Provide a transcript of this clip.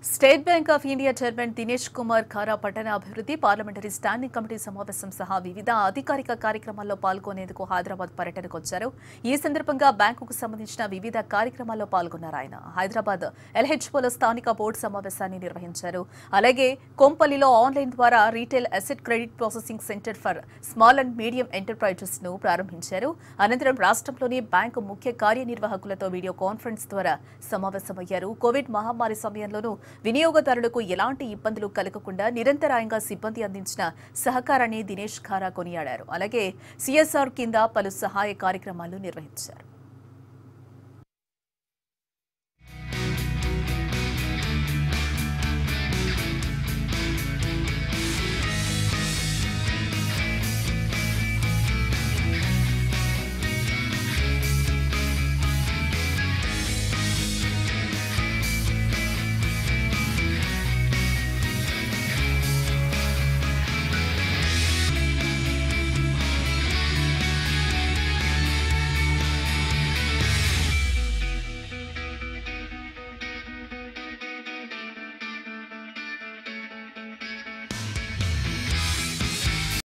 state bank of India chairman Dinesh Kumar Khara పట్టణ అభివృద్ధి parliamentary standing committee సమావేశం సహా వివిధ అధికారిక కార్యక్రమాల్లో పాల్గొనేందుకు హైదరాబాద్ పర్యటనకు వచ్చారు ఈ సందర్భంగా బ్యాంకుకు సంబంధించిన వివిధ కార్యక్రమాల్లో పాల్గొన్నారు ఆయన హైదరాబాద్ ఎల్హెచ్ఓలో స్థానిక బోర్డు సమావేశాన్ని నిర్వహించారు అలాగే కొంపల్లిలో ఆన్లైన్ ద్వారా retail asset credit processing centre for small and medium enterprises ను ప్రారంభించారు అనంతరం రాష్ట్రంలోని బ్యాంకు ముఖ్య కార్యనిర్వాహకులతో వీడియో కాన్ఫరెన్స్ ద్వారా సమావేశమయ్యారు కోవిడ్ మహమ్మారి సమయంలోనూ వినియోగదారులకు ఎలాంటి ఇబ్బందులు కలగకుండా నిరంతరాయంగా సిబ్బంది అందించిన సహకారాన్ని దినేష్ ఖారా కొనియాడారు అలాగే సిఎస్ఆర్ కింద పలు సహాయ కార్యక్రమాలు నిర్వహించారు